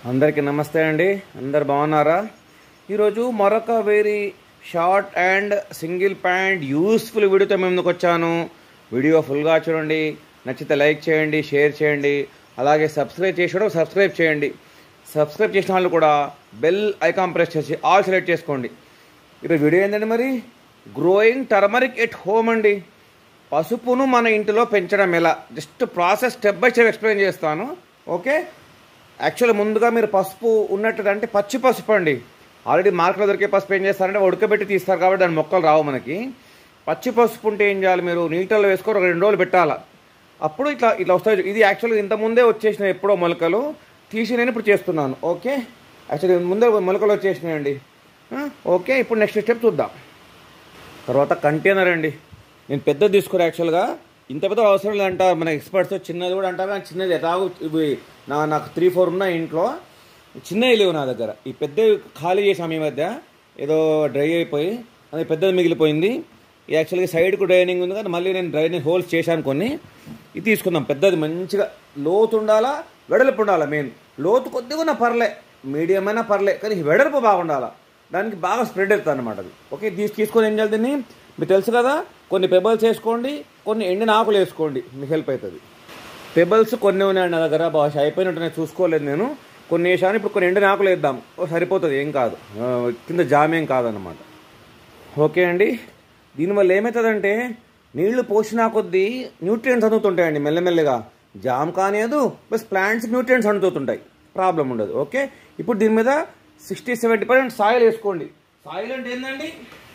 అందరికీ నమస్తే అండి అందరు బాగున్నారా ఈరోజు మరొక very short and single pant useful వీడియోతో మేము ముందుకు వచ్చాను వీడియో ఫుల్గా చూడండి నచ్చితే లైక్ చేయండి షేర్ చేయండి అలాగే సబ్స్క్రైబ్ చేసి సబ్స్క్రైబ్ చేయండి సబ్స్క్రైబ్ చేసిన వాళ్ళు కూడా బెల్ ఐకాన్ ప్రెస్ చేసి ఆల్ సెలెక్ట్ చేసుకోండి ఈరోజు వీడియో ఏంటండి మరి గ్రోయింగ్ టర్మరిక్ ఎట్ హోమ్ అండి పసుపును మన ఇంటిలో పెంచడం ఎలా just process step by step explain చేస్తాను ఓకే యాక్చువల్ ముందుగా మీరు పసుపు ఉన్నట్టు అంటే పచ్చి పసుపు అండి ఆల్రెడీ మార్కెట్లో దొరికే పసుపు ఏం చేస్తారంటే ఉడకబెట్టి తీస్తారు కాబట్టి దాని మొక్కలు రావు మనకి పచ్చి పసుపు ఉంటే ఏం చేయాలి మీరు నీటిలో వేసుకొని ఒక రెండు రోజులు పెట్టాలా అప్పుడు ఇట్లా ఇట్లా వస్తాయి ఇది యాక్చువల్గా ఇంత ముందే వచ్చేసిన ఎప్పుడో మొలకలు తీసి నేను ఇప్పుడు చేస్తున్నాను ఓకే యాక్చువల్లీ ముందే మొలకలు వచ్చేసినాయండి ఆ, ఓకే ఇప్పుడు నెక్స్ట్ స్టెప్ చూద్దాం తర్వాత కంటైనర్ అండి నేను పెద్దది తీసుకురా యాక్చువల్గా ఇంత పెద్ద అవసరం లేదంటారు మన ఎక్స్పర్ట్స్ చిన్నది కూడా అంటారు కానీ చిన్నది ఎలాగో ఇవి నా నాకు త్రీ ఫోర్ ఉన్నాయి ఇంట్లో చిన్నవి లేవు నా దగ్గర ఈ పెద్దవి ఖాళీ చేసాము ఈ మధ్య ఏదో డ్రై అయిపోయి అది పెద్దది మిగిలిపోయింది ఇది యాక్చువల్గా సైడ్కు డ్రైనింగ్ ఉంది కానీ మళ్ళీ నేను డ్రైనింగ్ హోల్స్ చేశాను కొన్ని ఇది తీసుకుందాం పెద్దది మంచిగా లోతు ఉండాలా వెడల్పు ఉండాలా మెయిన్ లోతు కొద్దిగా ఉన్నా పర్లే మీడియం అయినా పర్లే కానీ వెడల్పు బాగుండాలా దానికి బాగా స్ప్రెడ్ అవుతుంది అనమాట అది ఓకే తీసి తీసుకొని ఏం చేయాలి దీన్ని మీకు తెలుసు కదా కొన్ని పెబల్స్ వేసుకోండి కొన్ని ఎండిన ఆకులు వేసుకోండి మీకు హెల్ప్ అవుతుంది పెబల్స్ కొన్ని ఉన్నాయి నా దగ్గర బాగా అయిపోయినట్టు చూసుకోలేదు నేను కొన్ని వేసాను ఇప్పుడు కొన్ని ఎండిన ఆకులు వేద్దాం ఓ సరిపోతుంది ఏం కాదు ఆ, కింద జామ్ ఏం కాదనమాట ఓకే అండి దీనివల్ల ఏమవుతుందంటే నీళ్లు పోసినా కొద్దీ న్యూట్రియంట్స్ అందుతుంటాయండి మెల్లమెల్లగా జామ్ కానియదు ప్లస్ ప్లాంట్స్ న్యూట్రియంట్స్ అందుతుంటాయి ప్రాబ్లం ఉండదు ఓకే ఇప్పుడు దీని మీద సిక్స్టీ సెవెంటీ పర్సెంట్ సాయిల్ వేసుకోండి సాయిల్ అంటే ఏంటండి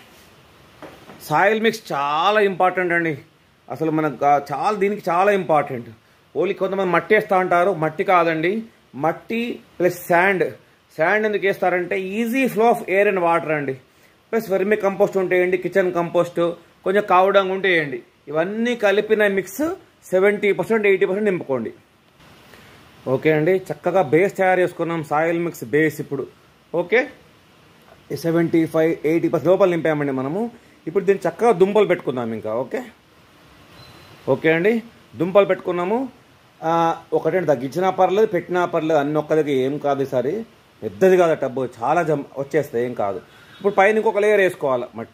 సాయిల్ మిక్స్ చాలా ఇంపార్టెంట్ అండి అసలు మనకు గా- చాలా దీనికి చాలా ఇంపార్టెంట్ ఓన్లీ కొంతమంది మట్టి వేస్తా అంటారు మట్టి కాదండి మట్టి ప్లస్ శాండ్ శాండ్ ఎందుకు వేస్తారంటే easy flow of air and water అండి ప్లస్ వెర్మి కంపోస్ట్ ఉంటేయండి కిచెన్ కంపోస్ట్ కొంచెం కావడంగా ఉంటేయండి ఇవన్నీ కలిపిన mix seventy percent eighty percent నింపుకోండి ఓకే అండి చక్కగా బేస్ తయారు చేసుకున్నాం సాయిల్ మిక్స్ బేస్ ఇప్పుడు okay seventy five eighty percent లోపల నింపామండి మనము ఇప్పుడు దీన్ని చక్కగా దుంపలు పెట్టుకుందాం ఇంకా ఓకే ఓకే అండి దుంపలు పెట్టుకున్నాము ఆ, ఒకటేంటి తగ్గించినా పర్లేదు పెట్టినా పర్లేదు అన్ని ఒక్కదికి ఏం కాదు ఈసారి పెద్దది కాదు టబ్బు చాలా జమ్ వచ్చేస్తాయి ఏం కాదు ఇప్పుడు పైన ఇంకొక లేయర్ వేసుకోవాలి మట్టి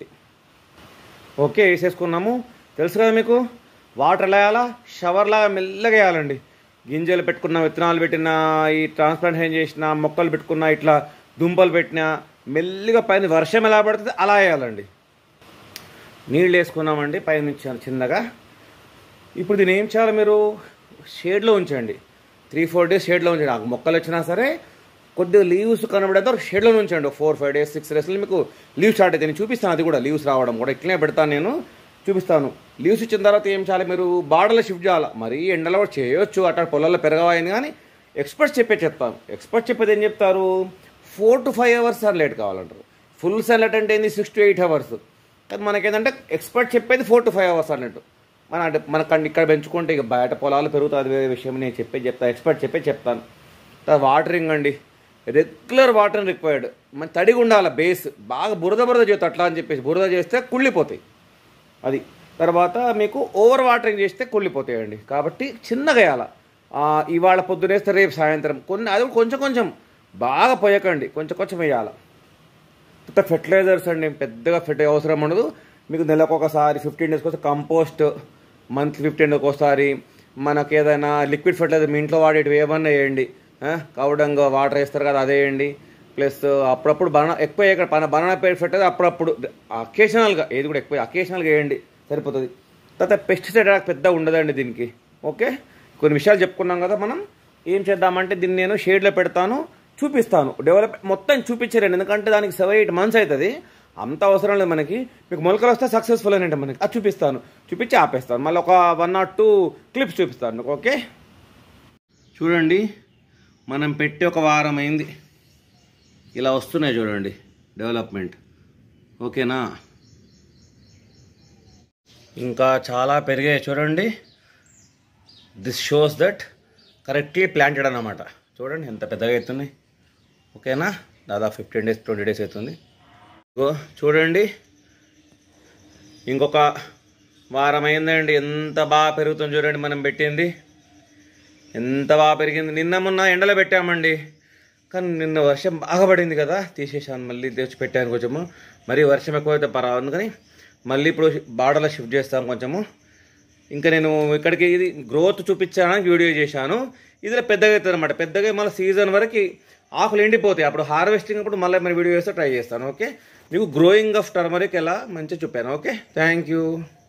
ఓకే వేసేసుకున్నాము తెలుసు కదా మీకు వాటర్ ఎలా వేయాలా షవర్ లాగా మెల్లగా వేయాలండి గింజలు పెట్టుకున్న విత్తనాలు పెట్టిన ఈ ట్రాన్స్ప్లాంటేషన్ చేసిన మొక్కలు పెట్టుకున్న ఇట్లా దుంపలు పెట్టిన మెల్లిగా పైన వర్షం ఎలా పడుతుంది అలా వేయాలండి నీళ్ళు వేసుకున్నామండి పైన నుంచి చిన్నగా ఇప్పుడు దీన్ని ఏం చేయాలి మీరు షేడ్లో ఉంచండి త్రీ ఫోర్ డేస్ షేడ్లో ఉంచండి ఆ మొక్కలు వచ్చినా సరే కొద్దిగా లీవ్స్ కనబడేదో షేడ్లో ఉంచండి ఫోర్ ఫైవ్ డేస్ సిక్స్ డేస్లో మీకు లీవ్ స్టార్ట్ అయితే నేను చూపిస్తాను అది కూడా లీవ్స్ రావడం కూడా ఇట్లనే పెడతాను నేను చూపిస్తాను లీవ్స్ ఇచ్చిన తర్వాత ఏం చేయాలి మీరు బార్డర్లో షిఫ్ట్ చేయాలి మరీ ఎండలో కూడా చేయొచ్చు అట్లా పొలాల్లో పెరగవాయని కానీ ఎక్స్పర్ట్స్ చెప్పే చెప్తాను ఎక్స్పర్ట్స్ చెప్పేది ఏం చెప్తారు four to five hours sunlight కావాలంటారు ఫుల్ సన్లైట్ అంటే ఏంది సిక్స్ టు ఎయిట్ అవర్స్ కానీ మనకేంటంటే ఎక్స్పర్ట్ చెప్పేది ఫోర్ టు ఫైవ్ అవర్స్ అన్నట్టు మన అంటే మన కండి ఇక్కడ పెంచుకుంటే ఇక బయట పొలాలు పెరుగుతుంది అది వేరే విషయం నేను చెప్పే చెప్తాను ఎక్స్పర్ట్ చెప్పే చెప్తాను తర్వాత వాటరింగ్ అండి రెగ్యులర్ వాటర్ రిక్వైర్డ్ మన తడిగా ఉండాలి బేస్ బాగా బురద బురద చేస్తే అట్లా అని చెప్పేసి బురద చేస్తే కుళ్ళిపోతాయి అది తర్వాత మీకు ఓవర్ వాటరింగ్ చేస్తే కుళ్ళిపోతాయండి కాబట్టి చిన్నగా వేయాల ఆ, ఇవాళ పొద్దునేస్తే రేపు సాయంత్రం కొన్ని అది కొంచెం కొంచెం బాగా పోయకండి కొంచెం కొంచెం వేయాలి కొత్త ఫెర్టిలైజర్స్ అండి పెద్దగా ఫెర్టి అవసరం ఉండదు మీకు నెలకు ఒకసారి ఫిఫ్టీన్ డేస్కి ఒకసారి కంపోస్ట్ మంత్ ఫిఫ్టీన్ డేస్కి ఒకసారి మనకి ఏదైనా లిక్విడ్ ఫెర్టిలైజర్ మీ ఇంట్లో వాడేటివి ఏమన్నా వేయండి కవడంగా వాటర్ వేస్తారు కదా అదే వేయండి ప్లస్ అప్పుడప్పుడు బనానా ఎక్కువ ఇక్కడ బన బనానా పేరు ఫెర్టిలైజర్ అప్పుడప్పుడు అకేషనల్గా ఏది కూడా ఎక్కువ అకేషనల్గా వేయండి సరిపోతుంది తర్వాత పెస్టిసైడ్ పెద్ద ఉండదండి దీనికి ఓకే కొన్ని విషయాలు చెప్పుకున్నాం కదా మనం ఏం చేద్దామంటే దీన్ని నేను షేడ్లో పెడతాను చూపిస్తాను డెవలప్ మొత్తం చూపించలేండి ఎందుకంటే దానికి సెవెన్ ఎయిట్ మంత్స్ అవుతుంది అంత అవసరం లేదు మనకి మీకు మొలకలు వస్తే సక్సెస్ఫుల్ అని మనకి అది చూపిస్తాను చూపించి ఆపేస్తాను మళ్ళీ ఒక వన్ నాట్ టూ క్లిప్స్ చూపిస్తాను మీకు ఓకే చూడండి మనం పెట్టి ఒక వారం అయింది ఇలా వస్తున్నాయి చూడండి డెవలప్మెంట్ ఓకేనా ఇంకా చాలా పెరిగాయి చూడండి this shows that correctly planted అన్నమాట చూడండి ఎంత పెద్దగా అవుతున్నాయి ఓకేనా దాదాపు ఫిఫ్టీన్ డేస్ ట్వంటీ డేస్ అవుతుంది ఇగో చూడండి ఇంకొక వారం అయిందండి ఎంత బాగా పెరుగుతుంది చూడండి మనం పెట్టింది ఎంత బాగా పెరిగింది నిన్న మొన్న ఎండలో పెట్టామండి కానీ నిన్న వర్షం బాగా పడింది కదా తీసేసాను మళ్ళీ తెచ్చి పెట్టాను కొంచెము మరీ వర్షం ఎక్కువైతే పర్వాలేదు కానీ మళ్ళీ ఇప్పుడు బార్డర్లో షిఫ్ట్ చేస్తాను కొంచెము ఇంకా నేను ఇక్కడికి ఇది గ్రోత్ చూపించడానికి వీడియో చేశాను ఇదిలో పెద్దగా అవుతుంది అనమాట పెద్దగా మళ్ళీ సీజన్ వరకు ఆకులు ఎండిపోతాయి అప్పుడు హార్వెస్టింగ్ అప్పుడు మళ్ళీ మరి వీడియో చేస్తే ట్రై చేస్తాను ఓకే మీకు గ్రోయింగ్ ఆఫ్ టర్మరిక్ ఎలా మంచిగా చెప్పాను ఓకే థ్యాంక్ యూ